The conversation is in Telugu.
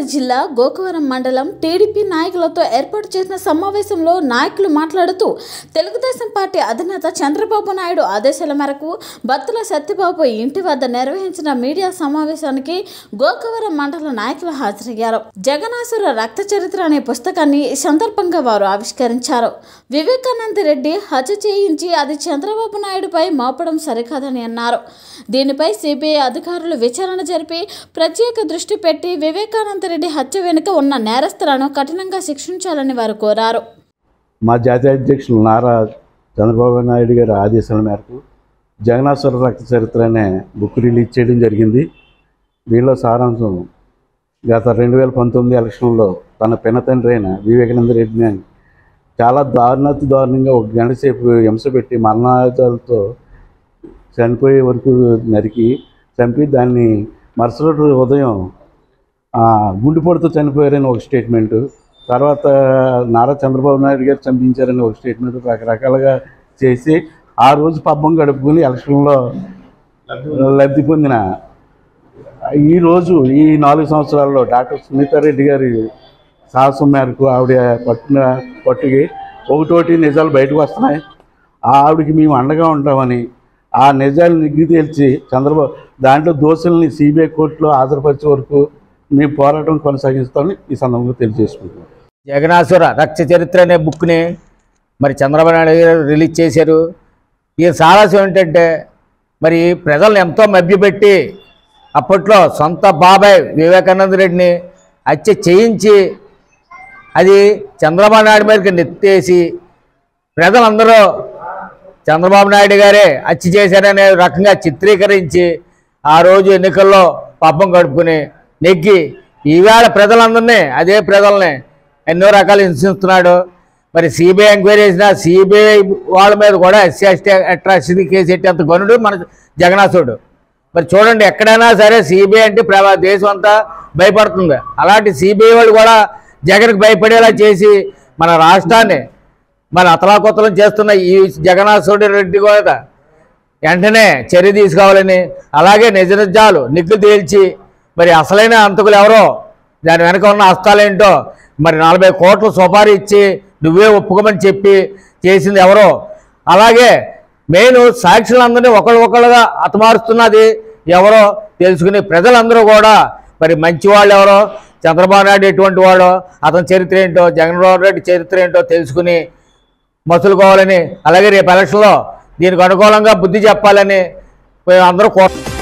గోదావరి జిల్లా గోకవరం మండలం టీడీపీ నాయకులతో ఏర్పాటు చేసిన సమావేశంలో నాయకులు మాట్లాడుతూ తెలుగుదేశం పార్టీ అధినేత చంద్రబాబు నాయుడు ఆదేశాల మేరకు బత్తుల సత్యబాబు ఇంటి వద్ద నిర్వహించిన మీడియా సమావేశానికి గోకవరం మండల నాయకులు హాజరయ్యారు జగనాసుర రక్త చరిత్ర అనే పుస్తకాన్ని ఈ సందర్భంగా వారు ఆవిష్కరించారు వివేకానంద రెడ్డి హత్య చేయించి అది చంద్రబాబు నాయుడుపై మోపడం సరికాదని అన్నారు దీనిపై సిబిఐ అధికారులు విచారణ జరిపి ప్రత్యేక దృష్టి పెట్టి వివేకానంద రెడ్డి హత్య వెనుక ఉన్న నేరస్తులను కఠినంగా శిక్షించాలని వారు కోరారు మా జాతీయ అధ్యక్షులు నారా చంద్రబాబు నాయుడు గారి ఆదేశాల మేరకు జగనాసుర రక్త చరిత్ర అనే బుక్ రిలీజ్ చేయడం జరిగింది దీనిలో సారాంశం గత రెండు వేల పంతొమ్మిది ఎలక్షన్లో తన పినతండ్రి అయిన వివేకానంద రెడ్డిని చాలా దారుణాతి దారుణంగా ఒక గంట సేపు హింస పెట్టి మరణాలతో చనిపోయే వరకు నరికి చంపి దాన్ని మరుసటి రోజు ఉదయం ఆ, గుండెపోటుతో చనిపోయారని ఒక స్టేట్మెంటు తర్వాత నారా చంద్రబాబు నాయుడు గారు చంపించారని ఒక స్టేట్మెంట్ రకరకాలుగా చేసి ఆ రోజు పబ్బం గడుపుకుని ఎలక్షన్లో లబ్ధి పొందిన ఈ రోజు ఈ నాలుగు సంవత్సరాల్లో డాక్టర్ సునీతారెడ్డి గారి సాహసం మేరకు ఆవిడ పట్టిన పట్టుకి ఒకటోటి నిజాలు బయటకు వస్తున్నాయి ఆ ఆవిడకి మేము అండగా ఉంటామని ఆ నిజాలు నిగ్గు తేల్చి చంద్రబాబు దాంట్లో దోషుల్ని సిబిఐ కోర్టులో హాజరుపరిచే వరకు మేము పోరాటం కొనసాగిస్తామని ఈ సందర్భంగా తెలియజేసుకుంటున్నాం జగనాసుర రక్త చరిత్ర అనే బుక్ని మరి చంద్రబాబు నాయుడు గారు రిలీజ్ చేశారు ఈ సారాంశం ఏంటంటే మరి ప్రజలను ఎంతో మభ్యపెట్టి అప్పట్లో సొంత బాబాయ్ వివేకానంద రెడ్డిని హత్య చేయించి అది చంద్రబాబు నాయుడు మీదకి నెత్తేసి ప్రజలందరూ చంద్రబాబు నాయుడు గారే హత్య చేశారనే రకంగా చిత్రీకరించి ఆ రోజు ఎన్నికల్లో పాపం గడుపుకుని నెగ్గి ఈవేళ ప్రజలందరినీ అదే ప్రజల్ని ఎన్నో రకాలు హింసిస్తున్నాడు మరి సిబిఐ ఎంక్వైరీ చేసిన సిబిఐ వాళ్ళ మీద కూడా ఎస్సీ ఎస్టీ అట్రాసిటీ కేసు ఎట్టేంత గనుడు మన జగన్నాథుడు మరి చూడండి ఎక్కడైనా సరే సిబిఐ అంటే ప్ర- దేశం అంతా భయపడుతుంది అలాంటి సిబిఐ వాళ్ళు కూడా జగన్కి భయపడేలా చేసి మన రాష్ట్రాన్ని మరి అతలాకుతలం చేస్తున్న ఈ జగన్నాథుడి రెడ్డి కూడా వెంటనే చర్య తీసుకోవాలని అలాగే నిజ నిజాలు నిగ్గు తేల్చి మరి అసలైన అంతకులు ఎవరో దాని వెనక ఉన్న హస్తాలేంటో మరి నలభై కోట్లు సుపారీ ఇచ్చి నువ్వే ఒప్పుకోమని చెప్పి చేసింది ఎవరో అలాగే మెయిన్ సాక్షులందరినీ ఒకళ్ళు ఒకళ్ళుగా హతమారుస్తున్నది ఎవరో తెలుసుకుని ప్రజలందరూ కూడా మరి మంచి వాళ్ళు ఎవరో చంద్రబాబు నాయుడు ఎటువంటి వాడో అతని చరిత్ర ఏంటో జగన్మోహన్ రెడ్డి చరిత్ర ఏంటో తెలుసుకుని మసులుకోవాలని అలాగే రేపు ఎలక్షన్లో దీనికి అనుకూలంగా బుద్ధి చెప్పాలని అందరూ కోరు